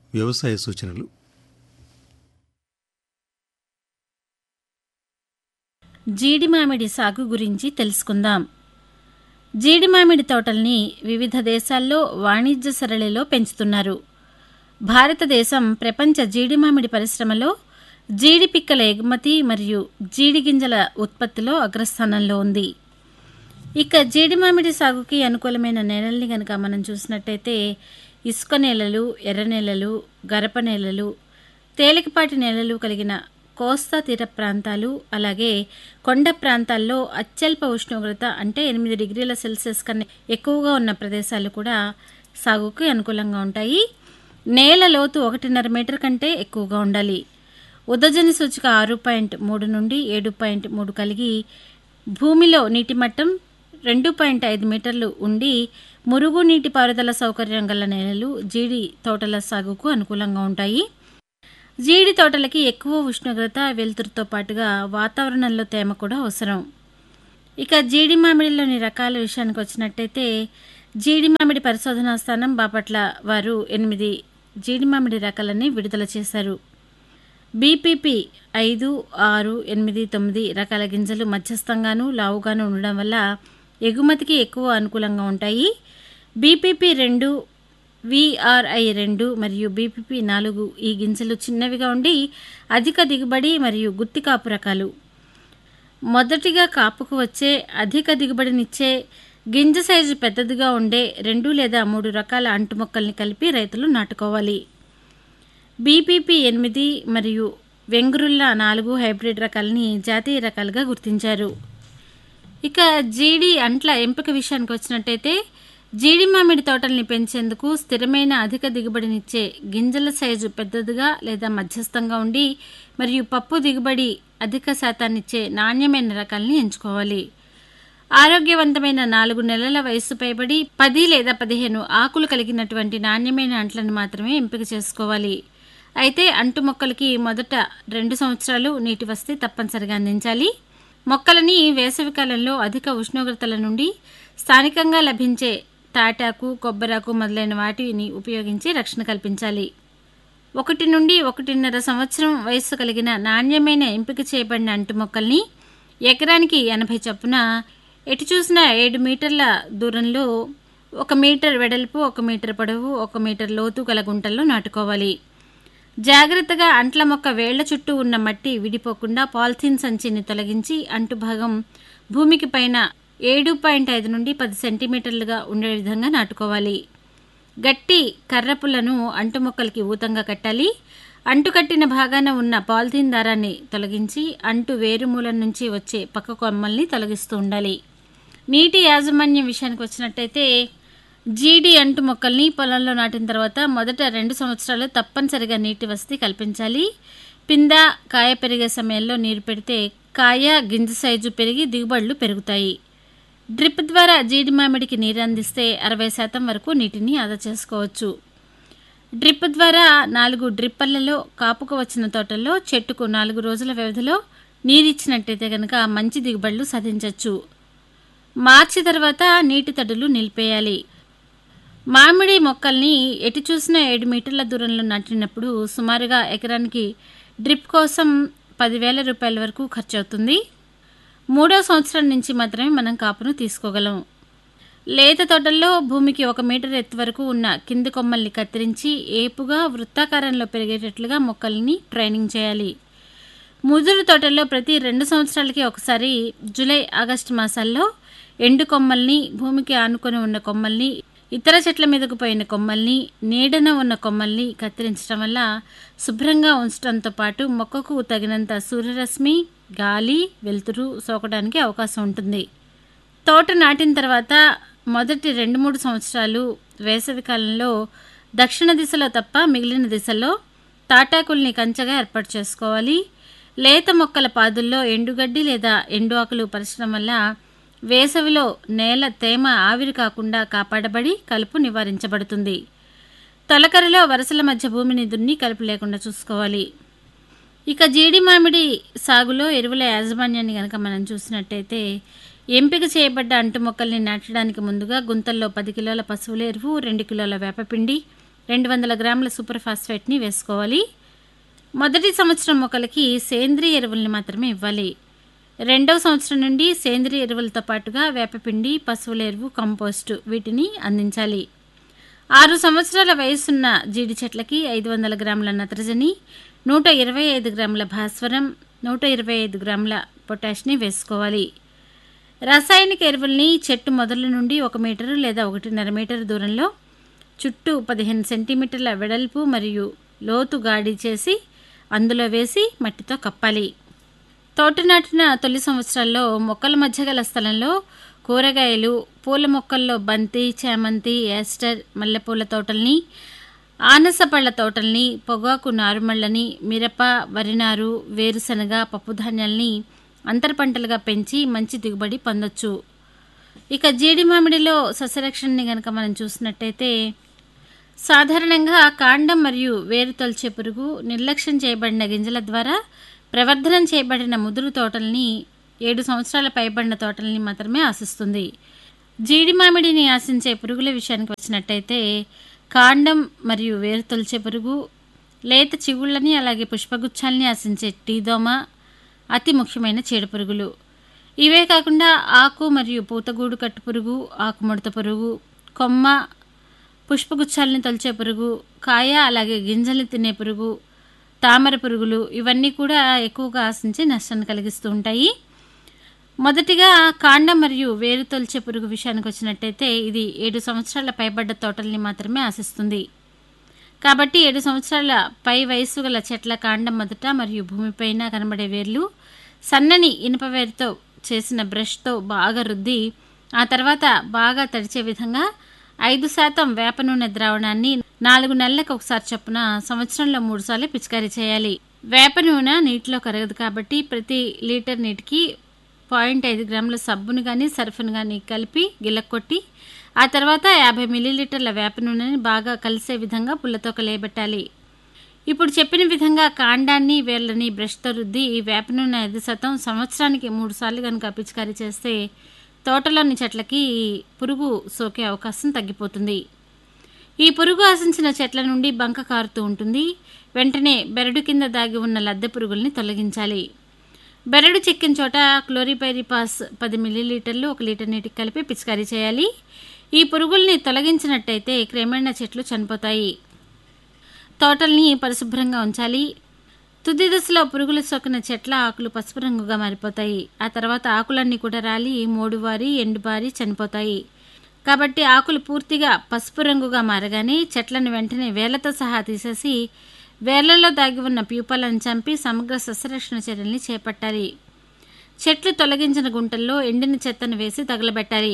వ్యవసాయ సూచనలు జీడి మామిడి సాగు గురించి తెలుసుకుందాం జీడి మామిడి తోటల్ని వివిధ దేశాల్లో వాణిజ్య సరళిలో పెంచుతున్నారు భారతదేశం ప్రపంచ జీడి మామిడి పరిశ్రమలో జీడి పిక్కల ఎగుమతి మరియు జీడి గింజల ఉత్పత్తిలో అగ్రస్థానంలో ఉంది ఇక జీడి మామిడి సాగుకి అనుకూలమైన నేలల్ని కనుక మనం చూసినట్టయితే ఇసుక నేలలు ఎర్ర నేలలు గరప నేలలు తేలికపాటి నేలలు కలిగిన కోస్తా తీర ప్రాంతాలు అలాగే కొండ ప్రాంతాల్లో అత్యల్ప ఉష్ణోగ్రత అంటే ఎనిమిది డిగ్రీల సెల్సియస్ కన్నా ఎక్కువగా ఉన్న ప్రదేశాలు కూడా సాగుకు అనుకూలంగా ఉంటాయి నేల లోతు ఒకటిన్నర మీటర్ కంటే ఎక్కువగా ఉండాలి ఉదజని సూచిక ఆరు పాయింట్ మూడు నుండి ఏడు పాయింట్ మూడు కలిగి భూమిలో నీటి మట్టం రెండు పాయింట్ ఐదు మీటర్లు ఉండి మురుగు నీటి పారుదల సౌకర్యం గల నేలలు జీడి తోటల సాగుకు అనుకూలంగా ఉంటాయి జీడి తోటలకి ఎక్కువ ఉష్ణోగ్రత వెలుతురుతో పాటుగా వాతావరణంలో తేమ కూడా అవసరం ఇక జీడి మామిడిలోని రకాల విషయానికి వచ్చినట్టయితే జీడి మామిడి పరిశోధనా స్థానం బాపట్ల వారు ఎనిమిది జీడి మామిడి రకాలని విడుదల చేశారు బీపీపీ ఐదు ఆరు ఎనిమిది తొమ్మిది రకాల గింజలు మధ్యస్థంగాను లావుగాను ఉండడం వల్ల ఎగుమతికి ఎక్కువ అనుకూలంగా ఉంటాయి బీపీపీ రెండు విఆర్ఐ రెండు మరియు బీపీపీ నాలుగు ఈ గింజలు చిన్నవిగా ఉండి అధిక దిగుబడి మరియు గుత్తి కాపు రకాలు మొదటిగా కాపుకు వచ్చే అధిక దిగుబడినిచ్చే గింజ సైజు పెద్దదిగా ఉండే రెండు లేదా మూడు రకాల అంటు మొక్కల్ని కలిపి రైతులు నాటుకోవాలి బీపీపీ ఎనిమిది మరియు వెంగురుల్ల నాలుగు హైబ్రిడ్ రకాలని జాతీయ రకాలుగా గుర్తించారు ఇక జీడి అంట్ల ఎంపిక విషయానికి వచ్చినట్టయితే జీడి మామిడి తోటల్ని పెంచేందుకు స్థిరమైన అధిక దిగుబడినిచ్చే గింజల సైజు పెద్దదిగా లేదా మధ్యస్థంగా ఉండి మరియు పప్పు దిగుబడి అధిక శాతాన్నిచ్చే నాణ్యమైన రకాల్ని ఎంచుకోవాలి ఆరోగ్యవంతమైన నాలుగు నెలల వయస్సు పైబడి పది లేదా పదిహేను ఆకులు కలిగినటువంటి నాణ్యమైన అంట్లను మాత్రమే ఎంపిక చేసుకోవాలి అయితే అంటు మొక్కలకి మొదట రెండు సంవత్సరాలు నీటి వస్తే తప్పనిసరిగా అందించాలి మొక్కలని వేసవి కాలంలో అధిక ఉష్ణోగ్రతల నుండి స్థానికంగా లభించే తాటాకు కొబ్బరాకు మొదలైన వాటిని ఉపయోగించి రక్షణ కల్పించాలి ఒకటి నుండి ఒకటిన్నర సంవత్సరం వయస్సు కలిగిన నాణ్యమైన ఎంపిక చేయబడిన అంటు మొక్కల్ని ఎకరానికి ఎనభై చొప్పున ఎటు చూసినా ఏడు మీటర్ల దూరంలో ఒక మీటర్ వెడల్పు ఒక మీటర్ పొడవు ఒక మీటర్ లోతు గల గుంటల్లో నాటుకోవాలి జాగ్రత్తగా అంట్ల మొక్క వేళ్ల చుట్టూ ఉన్న మట్టి విడిపోకుండా పాలిథిన్ సంచిని తొలగించి అంటు భాగం భూమికి పైన ఏడు పాయింట్ ఐదు నుండి పది సెంటీమీటర్లుగా ఉండే విధంగా నాటుకోవాలి గట్టి కర్రపులను అంటు మొక్కలకి ఊతంగా కట్టాలి అంటు కట్టిన భాగాన ఉన్న పాలిథిన్ దారాన్ని తొలగించి అంటు వేరుమూలం నుంచి వచ్చే పక్క కొమ్మల్ని తొలగిస్తూ ఉండాలి నీటి యాజమాన్యం విషయానికి వచ్చినట్టయితే జీడి అంటు మొక్కల్ని పొలంలో నాటిన తర్వాత మొదట రెండు సంవత్సరాలు తప్పనిసరిగా నీటి వసతి కల్పించాలి పింద కాయ పెరిగే సమయంలో నీరు పెడితే కాయ గింజ సైజు పెరిగి దిగుబడులు పెరుగుతాయి డ్రిప్ ద్వారా జీడి మామిడికి నీరు అందిస్తే అరవై శాతం వరకు నీటిని ఆదా చేసుకోవచ్చు డ్రిప్ ద్వారా నాలుగు డ్రిప్పర్లలో కాపుకు వచ్చిన తోటల్లో చెట్టుకు నాలుగు రోజుల వ్యవధిలో నీరిచ్చినట్టయితే కనుక మంచి దిగుబడులు సాధించవచ్చు మార్చి తర్వాత నీటి తడులు నిలిపేయాలి మామిడి మొక్కల్ని ఎటు చూసినా ఏడు మీటర్ల దూరంలో నాటినప్పుడు సుమారుగా ఎకరానికి డ్రిప్ కోసం పదివేల రూపాయల వరకు ఖర్చు అవుతుంది మూడో సంవత్సరం నుంచి మాత్రమే మనం కాపును తీసుకోగలం లేత తోటల్లో భూమికి ఒక మీటర్ ఎత్తు వరకు ఉన్న కింది కొమ్మల్ని కత్తిరించి ఏపుగా వృత్తాకారంలో పెరిగేటట్లుగా మొక్కల్ని ట్రైనింగ్ చేయాలి ముదురు తోటల్లో ప్రతి రెండు సంవత్సరాలకి ఒకసారి జూలై ఆగస్టు మాసాల్లో ఎండు కొమ్మల్ని భూమికి ఆనుకొని ఉన్న కొమ్మల్ని ఇతర చెట్ల మీదకు పోయిన కొమ్మల్ని నీడన ఉన్న కొమ్మల్ని కత్తిరించడం వల్ల శుభ్రంగా ఉంచడంతో పాటు మొక్కకు తగినంత సూర్యరశ్మి గాలి వెలుతురు సోకడానికి అవకాశం ఉంటుంది తోట నాటిన తర్వాత మొదటి రెండు మూడు సంవత్సరాలు వేసవి కాలంలో దక్షిణ దిశలో తప్ప మిగిలిన దిశల్లో తాటాకుల్ని కంచగా ఏర్పాటు చేసుకోవాలి లేత మొక్కల పాదుల్లో ఎండుగడ్డి లేదా ఎండు ఆకులు పరచడం వల్ల వేసవిలో నేల తేమ ఆవిరి కాకుండా కాపాడబడి కలుపు నివారించబడుతుంది తొలకరిలో వరుసల మధ్య భూమిని దున్ని కలుపు లేకుండా చూసుకోవాలి ఇక జీడి మామిడి సాగులో ఎరువుల యాజమాన్యాన్ని కనుక మనం చూసినట్టయితే ఎంపిక చేయబడ్డ అంటు మొక్కల్ని నాటడానికి ముందుగా గుంతల్లో పది కిలోల పశువుల ఎరువు రెండు కిలోల వేపపిండి రెండు వందల గ్రాముల సూపర్ ఫాస్ఫేట్ని వేసుకోవాలి మొదటి సంవత్సరం మొక్కలకి సేంద్రియ ఎరువుల్ని మాత్రమే ఇవ్వాలి రెండవ సంవత్సరం నుండి సేంద్రియ ఎరువులతో పాటుగా వేపపిండి పశువుల ఎరువు కంపోస్టు వీటిని అందించాలి ఆరు సంవత్సరాల వయసున్న జీడి చెట్లకి ఐదు వందల గ్రాముల నత్రజని నూట ఇరవై ఐదు గ్రాముల భాస్వరం నూట ఇరవై ఐదు గ్రాముల పొటాష్ని వేసుకోవాలి రాసాయనిక ఎరువుల్ని చెట్టు మొదల నుండి ఒక మీటరు లేదా ఒకటిన్నర మీటర్ దూరంలో చుట్టూ పదిహేను సెంటీమీటర్ల వెడల్పు మరియు లోతు గాడి చేసి అందులో వేసి మట్టితో కప్పాలి తోట నాటిన తొలి సంవత్సరాల్లో మొక్కల మధ్య గల స్థలంలో కూరగాయలు పూల మొక్కల్లో బంతి చామంతి యాస్టర్ మల్లెపూల తోటల్ని ఆనస పళ్ళ తోటల్ని పొగాకు నారుమళ్ళని మిరప వరినారు వేరుశనగ పప్పుధాన్యాల్ని అంతర పంటలుగా పెంచి మంచి దిగుబడి పొందొచ్చు ఇక జీడి మామిడిలో సస్యరక్షణని గనక మనం చూసినట్టయితే సాధారణంగా కాండం మరియు వేరు తొలిచే పురుగు నిర్లక్ష్యం చేయబడిన గింజల ద్వారా ప్రవర్ధనం చేయబడిన ముదురు తోటల్ని ఏడు సంవత్సరాల పైబడిన తోటల్ని మాత్రమే ఆశిస్తుంది జీడి మామిడిని ఆశించే పురుగుల విషయానికి వచ్చినట్టయితే కాండం మరియు వేరు తొలిచే పురుగు లేత చిగుళ్ళని అలాగే పుష్పగుచ్చాలని ఆశించే టీదోమ అతి ముఖ్యమైన చీడ పురుగులు ఇవే కాకుండా ఆకు మరియు పూతగూడు కట్టు పురుగు ఆకుముడత పురుగు కొమ్మ పుష్పగుచ్చాలని తొలిచే పురుగు కాయ అలాగే గింజల్ని తినే పురుగు తామర పురుగులు ఇవన్నీ కూడా ఎక్కువగా ఆశించి నష్టాన్ని కలిగిస్తూ ఉంటాయి మొదటిగా కాండం మరియు వేరు తొలిచే పురుగు విషయానికి వచ్చినట్టయితే ఇది ఏడు సంవత్సరాల పైబడ్డ తోటల్ని మాత్రమే ఆశిస్తుంది కాబట్టి ఏడు సంవత్సరాల పై వయసు గల చెట్ల కాండం మొదట మరియు భూమిపైన కనబడే వేర్లు సన్నని ఇనుప వేరుతో చేసిన బ్రష్తో బాగా రుద్ది ఆ తర్వాత బాగా తడిచే విధంగా ఐదు శాతం వేప నూనె ద్రావణాన్ని నాలుగు నెలలకు ఒకసారి చొప్పున సంవత్సరంలో మూడు సార్లు పిచికారీ చేయాలి వేప నూనె నీటిలో కరగదు కాబట్టి ప్రతి లీటర్ నీటికి పాయింట్ ఐదు గ్రాముల సబ్బును కానీ సర్ఫును కానీ కలిపి గిల్లకొట్టి ఆ తర్వాత యాభై మిల్లీలీటర్ల వేప నూనెని బాగా కలిసే విధంగా పుల్లతో కలియబెట్టాలి ఇప్పుడు చెప్పిన విధంగా కాండాన్ని వేర్లని బ్రష్తో రుద్ది ఈ వేప నూనె ఐదు శాతం సంవత్సరానికి మూడు సార్లు కనుక పిచికారీ చేస్తే తోటలోని చెట్లకి పురుగు సోకే అవకాశం తగ్గిపోతుంది ఈ పురుగు ఆశించిన చెట్ల నుండి బంక కారుతూ ఉంటుంది వెంటనే బెరడు కింద దాగి ఉన్న లద్దె పురుగుల్ని తొలగించాలి బెరడు చెక్కిన చోట క్లోరిపైరిపాస్ పది మిల్లీలీటర్లు ఒక లీటర్ నీటికి కలిపి పిచికారీ చేయాలి ఈ పురుగుల్ని తొలగించినట్టయితే క్రమేణా చెట్లు చనిపోతాయి తోటల్ని పరిశుభ్రంగా ఉంచాలి తుది దశలో పురుగులు సోకిన చెట్ల ఆకులు పసుపు రంగుగా మారిపోతాయి ఆ తర్వాత ఆకులన్నీ కూడా రాలి మోడువారి ఎండుబారి చనిపోతాయి కాబట్టి ఆకులు పూర్తిగా పసుపు రంగుగా మారగానే చెట్లను వెంటనే వేళ్లతో సహా తీసేసి వేర్లలో దాగి ఉన్న ప్యూపాలను చంపి సమగ్ర సస్యరక్షణ చర్యల్ని చేపట్టాలి చెట్లు తొలగించిన గుంటల్లో ఎండిన చెత్తను వేసి తగలబెట్టాలి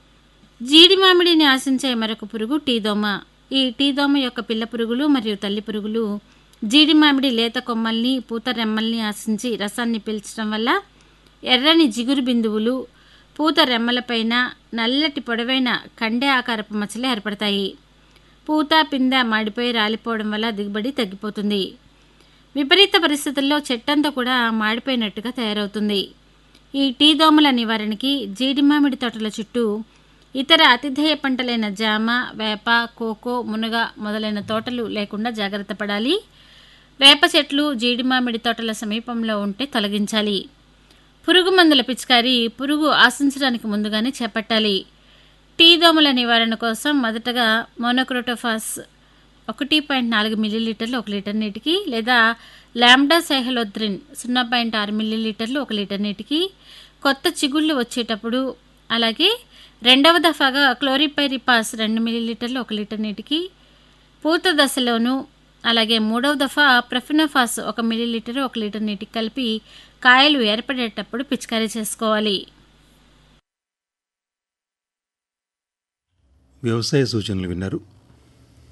జీడి మామిడిని ఆశించే మరొక పురుగు టీదోమ ఈ టీదోమ యొక్క పిల్ల పురుగులు మరియు తల్లి పురుగులు జీడి మామిడి లేత కొమ్మల్ని పూత రెమ్మల్ని ఆశించి రసాన్ని పీల్చడం వల్ల ఎర్రని జిగురు బిందువులు పూత రెమ్మలపైన నల్లటి పొడవైన కండె ఆకారపు మచ్చలు ఏర్పడతాయి పూత పిందె మాడిపోయి రాలిపోవడం వల్ల దిగుబడి తగ్గిపోతుంది విపరీత పరిస్థితుల్లో చెట్టంతా కూడా మాడిపోయినట్టుగా తయారవుతుంది ఈ టీ దోమల నివారణకి జీడి మామిడి తోటల చుట్టూ ఇతర అతిథేయ పంటలైన జామ వేప కోకో మునగ మొదలైన తోటలు లేకుండా జాగ్రత్త పడాలి వేప చెట్లు జీడి మామిడి తోటల సమీపంలో ఉంటే తొలగించాలి పురుగు మందుల పిచికారి పురుగు ఆశించడానికి ముందుగానే చేపట్టాలి టీ దోమల నివారణ కోసం మొదటగా మోనోక్రోటోఫాస్ ఒకటి పాయింట్ నాలుగు మిల్లీలీటర్లు ఒక లీటర్ నీటికి లేదా లాంబ్డా సైహలోద్రిన్ సున్నా పాయింట్ ఆరు మిల్లీలీటర్లు ఒక లీటర్ నీటికి కొత్త చిగుళ్ళు వచ్చేటప్పుడు అలాగే రెండవ దఫాగా క్లోరిపైరిపాస్ రెండు మిల్లీలీటర్లు ఒక లీటర్ నీటికి పూత దశలోను అలాగే మూడవ దఫా ప్రఫినోఫాస్ ఒక మిల్లీలీటర్ ఒక లీటర్ నీటికి కలిపి కాయలు ఏర్పడేటప్పుడు పిచికారీ చేసుకోవాలి వ్యవసాయ సూచనలు విన్నారు